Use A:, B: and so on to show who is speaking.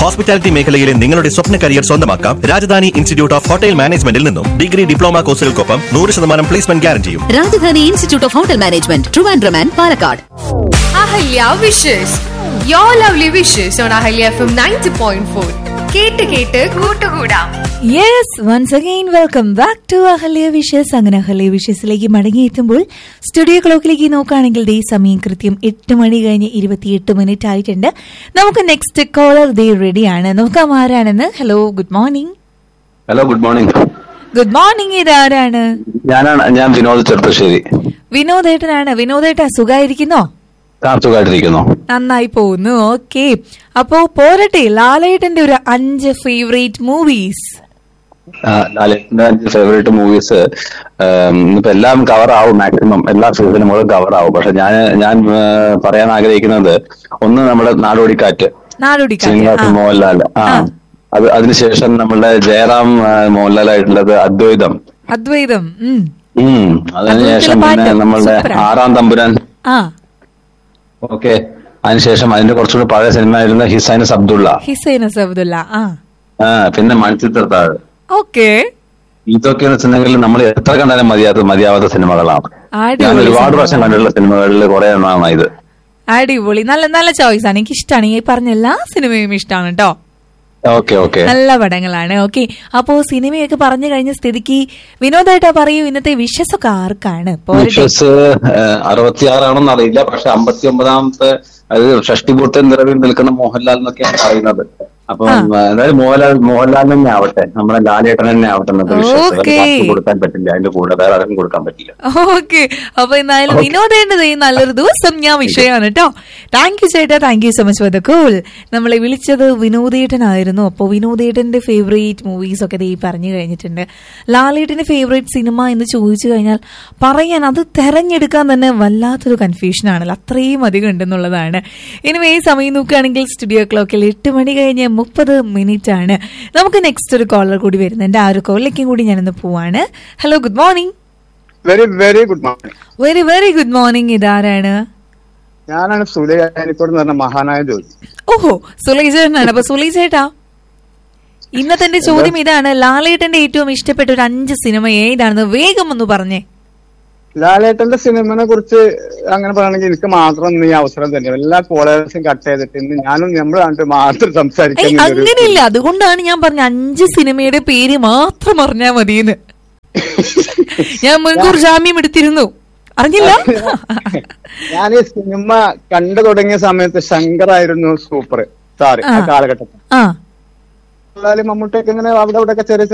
A: Hospitality മേഖലയിലെ നിങ്ങളുടെ സ്വപ്ന career സ്വന്തമാക്കാം രാജധാനി ഇൻസ്റ്റിറ്റ്യൂട്ട് ഓഫ് ഹോട്ടൽ മാനേജ്മെന്റിൽ നിന്നും ഡിഗ്രി ഡിപ്ലോമ കോഴ്സുകൾക്കൊപ്പം നൂറ് ശതമാനം പ്ലേസ്മെന്റ് ഗ്യാരണ്ടിയും
B: Rajadhani institute of hotel management Trivandrum and Palakkad
C: Ahalya wishes yo lovely wishes on Ahalya F M ninety point four കേട്ട് കേട്ട് കൂട്ടുകൂടാം
D: yes once again welcome back to Ahalya wishes അങ്ങനെ അഹല്യ വിഷസിലേക്ക് മടങ്ങിയെത്തുമ്പോൾ സ്റ്റുഡിയോ ക്ലോക്കിലേക്ക് നോക്കുകയാണെങ്കിൽ ദേ സമയം കൃത്യം എട്ട് മണി കഴിഞ്ഞ് ഇരുപത്തിയെട്ട് മിനിറ്റ് ആയിട്ടുണ്ട് നമുക്ക് നെക്സ്റ്റ് കോളർ ദേ റെഡിയാണ് നോക്കാം ആരാണെന്ന് hello good morning
E: hello good morning
D: good morning ഇത് ആരാണ്
E: ഞാനാണ് ഞാൻ വിനോദ് ചെറുപ്പശ്ശേരി
D: വിനോദേട്ടനാണ് വിനോദേട്ട സുഖായിരിക്കുന്നോ
E: കാർത്തുകായിട്ടിരിക്കുന്നു
D: നന്നായി പോകുന്നു ഓക്കെ അപ്പോ പോരട്ടെ ലാലേട്ടന്റെ ഒരു അഞ്ച് ഫേവറേറ്റ് മൂവീസ്
E: ലാലേട്ടന്റെ അഞ്ച് ഫേവറേറ്റ് മൂവീസ് ഇപ്പൊ എല്ലാം കവർ ആവും മാക്സിമം എല്ലാ സീസണുകളും കവർ ആവും പക്ഷെ ഞാൻ ഞാൻ ആ, പറയാൻ ആഗ്രഹിക്കുന്നത് ഒന്ന് നമ്മുടെ നാടോടിക്കാറ്റ്
D: നാടോടിക്കാറ്റ്
E: ശ്രീനിവാസൻ
D: ആ.
E: മോഹൻലാൽ ആ
D: ആ.
E: അത് അതിനുശേഷം നമ്മളുടെ ജയറാം ആ, മോഹൻലാലായിട്ടുള്ളത് അദ്വൈതം
D: അദ്വൈതം ഉം.
E: ഉം അതിനുശേഷം
D: അദ്വൈതത്തിലെ
E: പിന്നെ
D: പാട്ട്
E: നമ്മളുടെ
D: സൂപ്പറാ.
E: ആറാം തമ്പുരാൻ
D: ആ
E: ഓക്കെ അതിനുശേഷം അതിന്റെ കുറച്ചുകൂടി പഴയ സിനിമ ആയിരുന്ന ഹിസൈനസ് അബ്ദുള്ള
D: ഹിസൈന സബ്ദുല്ല ആ
E: ആ പിന്നെ മണിച്ചിത്രത്താഴ്
D: ഓക്കെ
E: ഇതൊക്കെ വെച്ചിട്ടുണ്ടെങ്കിൽ നമ്മൾ എത്ര കണ്ടാലും മതിയാത്ത മതിയാവാത്ത സിനിമകളാണ്
D: അടിപൊളി
E: ഞാൻ ഒരുപാട്
D: സിനിമ.
E: പ്രാവശ്യം കണ്ടിട്ടുള്ള സിനിമകളിൽ കുറെ എണ്ണമാണ് ഇത്
D: അടിപൊളി നല്ല നല്ല ചോയ്സ് ആണ് എനിക്ക് ഇഷ്ടമാണ് ഈ പറഞ്ഞ എല്ലാ സിനിമയും ഇഷ്ടമാണ് കേട്ടോ
E: ഓക്കെ ഓക്കെ
D: നല്ല പടങ്ങളാണ് ഓക്കെ അപ്പോ സിനിമയൊക്കെ പറഞ്ഞു കഴിഞ്ഞ സ്ഥിതിക്ക് വിനോദായിട്ടാ പറയൂ ഇന്നത്തെ വിഷസ് ഒക്കെ ആർക്കാണ് പോരട്ടെ
E: വിഷസ് അറുപത്തിയാറാണെന്ന് അറിയില്ല പക്ഷെ അമ്പത്തി ഒമ്പതാമത്തെ അത് ഷഷ്ടിപൂർത്തി നിറവിൽ നിൽക്കുന്ന മോഹൻലാൽ എന്നൊക്കെയാണ് പറയുന്നത് അപ്പം എന്തായാലും മോഹൻലാൽ മോഹൻലാൽ തന്നെ ആവട്ടെ നമ്മുടെ ലാലേട്ടൻ തന്നെ ആവട്ടെ എന്നൊക്കെ വിശ്വാസം
D: Okay.
E: വേറെ ആർക്കും കൊടുക്കാൻ പറ്റില്ല അതിന്റെ കൂടെ വേറെ ആർക്കും കൊടുക്കാൻ പറ്റില്ല
D: ഓക്കെ അപ്പൊ എന്തായാലും വിനോദേണ്ടത് ഈ നല്ലൊരു ദിവസം ഞാൻ വിഷയമാണ് കേട്ടോ താങ്ക് യു ചേട്ടാ thank you so much for the call നമ്മളെ വിളിച്ചത് വിനോദേട്ടനായിരുന്നു അപ്പോൾ വിനോദേട്ടന്റെ ഫേവറേറ്റ് മൂവീസ് ഒക്കെ ദേ പറഞ്ഞു കഴിഞ്ഞിട്ടുണ്ട് ലാലേട്ടന്റെ ഫേവറേറ്റ് സിനിമ എന്ന് ചോദിച്ചു കഴിഞ്ഞാൽ പറയാൻ അത് തെരഞ്ഞെടുക്കാൻ തന്നെ വല്ലാത്തൊരു കൺഫ്യൂഷൻ ആണല്ലോ അത്രയും അധികം ഉണ്ടെന്നുള്ളതാണ് ഇനി ഈ സമയം നോക്കുകയാണെങ്കിൽ സ്റ്റുഡിയോ ക്ലോക്കിൽ എട്ട് മണി കഴിഞ്ഞ് മുപ്പത് മിനിറ്റ് ആണ് നമുക്ക് നെക്സ്റ്റ് ഒരു കോളർ കൂടി വരുന്നുണ്ട് ആ ഒരു കോളിലേക്കും കൂടി ഞാനൊന്ന് പോവാണ് hello good morning
F: very very good morning
D: very very good morning ഇതാരാണ്
F: ഞാനാണ് സുലൈനിക്കോട് എന്ന് പറഞ്ഞ മഹാനായ ജോലി
D: ഓഹോ സുലൈചേട്ടനാണ് അപ്പൊ സുലൈചേട്ടാ ഇന്നത്തെ എന്റെ ചോദ്യം ഇതാണ് ലാലേട്ടന്റെ ഏറ്റവും ഇഷ്ടപ്പെട്ട ഒരു അഞ്ച് സിനിമ ഏതാണെന്ന് വേഗം ഒന്ന് പറഞ്ഞേ
F: ലാലേട്ടന്റെ സിനിമനെ കുറിച്ച് അങ്ങനെ പറയുകയാണെങ്കിൽ എനിക്ക് മാത്രം ഇന്ന് ഈ അവസരം തന്നെ എല്ലാ കോളേജും കട്ട് ചെയ്തിട്ട് ഇന്ന് ഞാനും നമ്മൾ കണ്ടിട്ട് മാത്രം
D: ഏയ്
F: സംസാരിക്കാൻ ഒരു-
D: അങ്ങനെയില്ല അതുകൊണ്ടാണ് ഞാൻ പറഞ്ഞ അഞ്ച് സിനിമയുടെ പേര് മാത്രം അറിഞ്ഞാ മതിയെന്ന് ഞാൻ മുൻകൂർ ജാമ്യം എടുത്തിരുന്നു അറിഞ്ഞില്ല
F: ഞാൻ ഈ സിനിമ കണ്ടു തുടങ്ങിയ സമയത്ത് ശങ്കർ ആയിരുന്നു സൂപ്പർ സാറ് ആ
D: ആ.
F: കാലഘട്ടത്തിൽ
D: ആ
F: മമ്മൂട്ടിയൊക്കെ ഇങ്ങനെ അവിടെ ഇവിടെ ചെറിയ